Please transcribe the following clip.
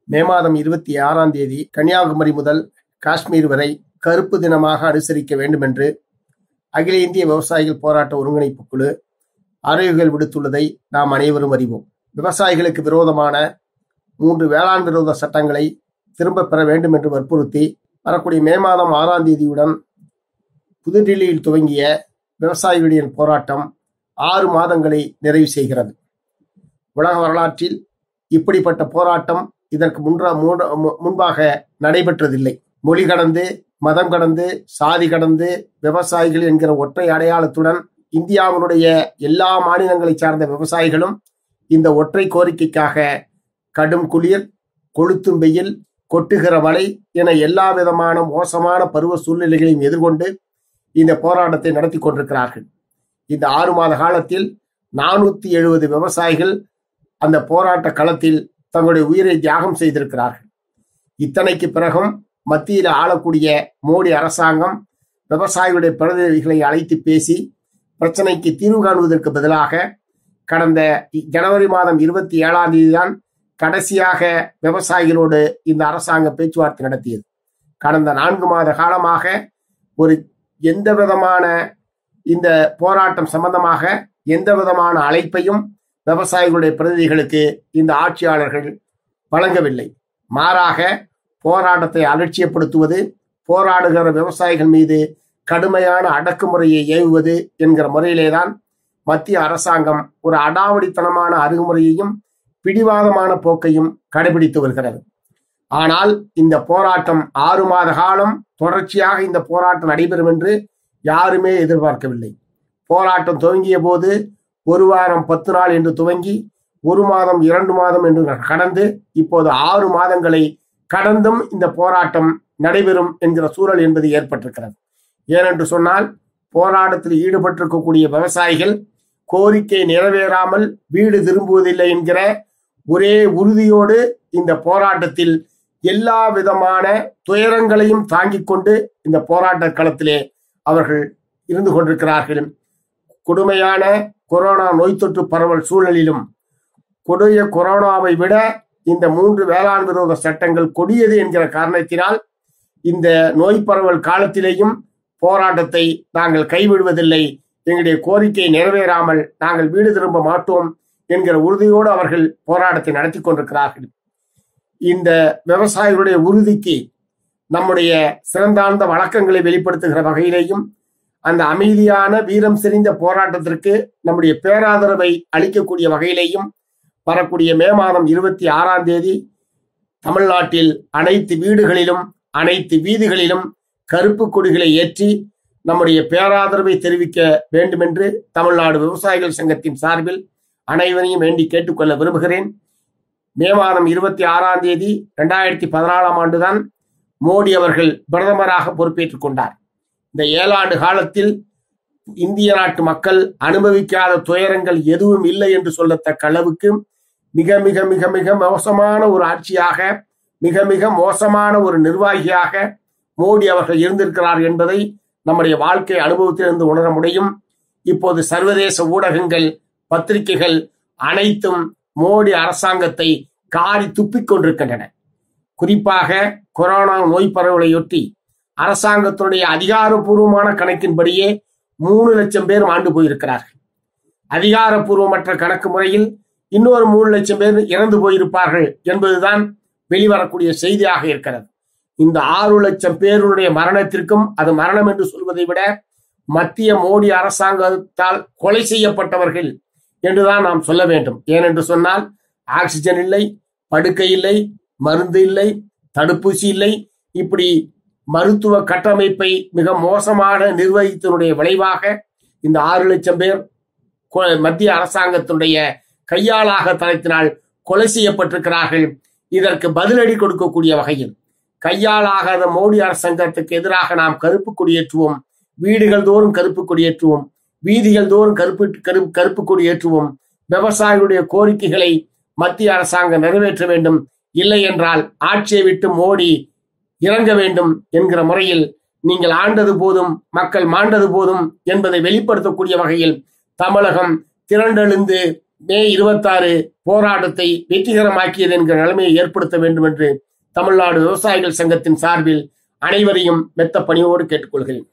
மே மாதம் இருபத்தி ஆறாம் தேதி கன்னியாகுமரி முதல் காஷ்மீர் வரை கருப்பு தினமாக அனுசரிக்க வேண்டும் என்று அகில இந்திய விவசாயிகள் போராட்ட ஒருங்கிணைப்பு குழு அறிவுகள் விடுத்துள்ளதை நாம் அனைவரும் அறிவோம் விவசாயிகளுக்கு விரோதமான மூன்று வேளாண் விரோத சட்டங்களை திரும்ப பெற வேண்டும் என்று வற்புறுத்தி வரக்கூடிய மே மாதம் ஆறாம் தேதியுடன் புதுடில்லியில் துவங்கிய விவசாயிகளின் போராட்டம் ஆறு மாதங்களை நிறைவு செய்கிறது உலக வரலாற்றில் இப்படிப்பட்ட போராட்டம் இதற்கு முன்றா மூன்ற- மு- முன்பாக நடைபெற்றதில்லை மொழி கடந்து மதம் கடந்து சாதி கடந்து விவசாயிகள் என்கிற ஒற்றை அடையாளத்துடன் இந்தியாவினுடைய எல்லா மாநிலங்களை சார்ந்த விவசாயிகளும் இந்த ஒற்றை கோரிக்கைக்காக கடும் குளிர் கொளுத்தும் வெயில் கொட்டுகிற மழை என எல்லா விதமான மோசமான பருவ சூழ்நிலைகளையும் எதிர்கொண்டு இந்த போராட்டத்தை நடத்தி கொண்டிருக்கிறார்கள் இந்த ஆறு மாத காலத்தில் நானூத்தி எழுபது விவசாயிகள் அந்த போராட்ட களத்தில் தங்களுடைய உயிரை தியாகம் செய்திருக்கிறார்கள் இத்தனைக்கு பிறகும் மத்தியில் ஆளக்கூடிய மோடி அரசாங்கம் விவசாயிகளுடைய பிரதிநிதிகளை அழைத்து பேசி பிரச்சனைக்கு தீர்வு காணுவதற்கு பதிலாக கடந்த ஜனவரி மாதம் இருபத்தி ஏழாம் தேதி தான் கடைசியாக விவசாயிகளோடு இந்த அரசாங்கம் பேச்சுவார்த்தை நடத்தியது கடந்த நான்கு மாத காலமாக ஒரு எந்த விதமான இந்த போராட்டம் சம்பந்தமாக எந்த விதமான அழைப்பையும் விவசாயிகளுடைய பிரதிநிதிகளுக்கு இந்த ஆட்சியாளர்கள் வழங்கவில்லை மாறாக போராட்டத்தை அலட்சியப்படுத்துவது போராடுகிற விவசாயிகள் மீது கடுமையான அடக்குமுறையை ஏவுவது என்கிற முறையிலேதான் மத்திய அரசாங்கம் ஒரு அடாவடித்தனமான அணுகுமுறையையும் பிடிவாதமான போக்கையும் கடைபிடித்து வருகிறது ஆனால் இந்த போராட்டம் ஆறு மாத காலம் தொடர்ச்சியாக இந்த போராட்டம் நடைபெறும் என்று யாருமே எதிர்பார்க்கவில்லை போராட்டம் துவங்கிய போது ஒரு வாரம் பத்து நாள் என்று துவங்கி ஒரு மாதம் இரண்டு மாதம் என்று கடந்து இப்போது ஆறு மாதங்களை கடந்தும் இந்த போராட்டம் நடைபெறும் என்கிற சூழல் என்பது ஏற்பட்டிருக்கிறது ஏனென்று சொன்னால் போராட்டத்தில் ஈடுபட்டிருக்கக்கூடிய விவசாயிகள் கோரிக்கை நிறைவேறாமல் வீடு திரும்புவதில்லை என்கிற ஒரே உறுதியோடு இந்த போராட்டத்தில் எல்லா விதமான துயரங்களையும் தாங்கிக் கொண்டு இந்த போராட்ட களத்திலே அவர்கள் இருந்து கொண்டிருக்கிறார்கள் கொடுமையான கொரோனா நோய் தொற்று பரவல் சூழலிலும் கொடிய கொரோனாவை விட இந்த மூன்று வேளாண் விரோத சட்டங்கள் கொடியது என்கிற காரணத்தினால் இந்த நோய் பரவல் காலத்திலேயும் போராட்டத்தை நாங்கள் கைவிடுவதில்லை எங்களுடைய கோரிக்கை நிறைவேறாமல் நாங்கள் வீடு திரும்ப மாட்டோம் என்கிற உறுதியோடு அவர்கள் போராட்டத்தை நடத்தி கொண்டிருக்கிறார்கள் இந்த விவசாயிகளுடைய உறுதிக்கு நம்முடைய சிறந்தாழ்ந்த வழக்கங்களை வெளிப்படுத்துகிற வகையிலேயும் அந்த அமைதியான வீரம் செறிந்த போராட்டத்திற்கு நம்முடைய பேராதரவை அளிக்கக்கூடிய வகையிலேயும் வரக்கூடிய மே மாதம் இருபத்தி ஆறாம் தேதி தமிழ்நாட்டில் அனைத்து வீடுகளிலும் அனைத்து வீதிகளிலும் கருப்பு கொடிகளை ஏற்றி நம்முடைய பேராதரவை தெரிவிக்க வேண்டும் என்று தமிழ்நாடு விவசாயிகள் சங்கத்தின் சார்பில் அனைவரையும் வேண்டி கேட்டுக்கொள்ள விரும்புகிறேன் மே மாதம் இருபத்தி ஆறாம் தேதி இரண்டாயிரத்தி பதினாலாம் ஆண்டுதான் மோடி அவர்கள் பிரதமராக பொறுப்பேற்றுக் கொண்டார் இந்த ஏழாண்டு காலத்தில் இந்திய நாட்டு மக்கள் அனுபவிக்காத துயரங்கள் எதுவும் இல்லை என்று சொல்லத்தக்க அளவுக்கு மிக மிக மிக மிக மோசமான ஒரு ஆட்சியாக மிக மிக மோசமான ஒரு நிர்வாகியாக மோடி அவர்கள் இருந்திருக்கிறார் என்பதை நம்முடைய வாழ்க்கை அனுபவத்திலிருந்து உணர முடியும் இப்போது சர்வதேச ஊடகங்கள் பத்திரிகைகள் அனைத்தும் மோடி அரசாங்கத்தை காரி துப்பிக் கொண்டிருக்கின்றன குறிப்பாக கொரோனா நோய் பரவலையொட்டி அரசாங்கத்தினுடைய அதிகாரப்பூர்வமான கணக்கின்படியே மூணு லட்சம் பேர் மாண்டு போயிருக்கிறார்கள் அதிகாரப்பூர்வமற்ற கணக்கு முறையில் இன்னொரு மூணு லட்சம் பேர் இறந்து போயிருப்பார்கள் என்பதுதான் வெளிவரக்கூடிய செய்தியாக இருக்கிறது இந்த ஆறு லட்சம் பேருடைய மரணத்திற்கும் அது மரணம் என்று சொல்வதை விட மத்திய மோடி அரசாங்கத்தால் கொலை செய்யப்பட்டவர்கள் என்றுதான் நாம் சொல்ல வேண்டும் ஏனென்று சொன்னால் ஆக்சிஜன் இல்லை படுக்கை இல்லை மருந்து இல்லை தடுப்பூசி இல்லை இப்படி மருத்துவ கட்டமைப்பை மிக மோசமாக நிர்வகித்தனுடைய விளைவாக இந்த ஆறு லட்சம் பேர் கொ- மத்திய அரசாங்கத்தினுடைய கையாளாக தளத்தினால் கொலை செய்யப்பட்டிருக்கிறார்கள் இதற்கு பதிலடி கொடுக்கக்கூடிய வகையில் கையாளாகாத மோடி அரசாங்கத்துக்கு எதிராக நாம் கருப்பு கொடியேற்றுவோம் வீடுகள் தோறும் கருப்பு கொடியேற்றுவோம் வீதிகள் தோறும் கருப்பு கருப்பு கருப்பு கொடியேற்றுவோம் விவசாயிகளுடைய கோரிக்கைகளை மத்திய அரசாங்கம் நிறைவேற்ற வேண்டும் இல்லை என்றால் ஆட்சியை விட்டு மோடி இறங்க வேண்டும் என்கிற முறையில் நீங்கள் ஆண்டது போதும் மக்கள் மாண்டது போதும் என்பதை வெளிப்படுத்தக்கூடிய வகையில் தமிழகம் திரண்டெழுந்து மே இருபத்தாறு போராட்டத்தை வெற்றிகரமாக்கியது என்கிற நிலைமையை ஏற்படுத்த வேண்டும் என்று தமிழ்நாடு விவசாயிகள் சங்கத்தின் சார்பில் அனைவரையும் மெத்த பணியோடு கேட்டுக்கொள்கிறேன்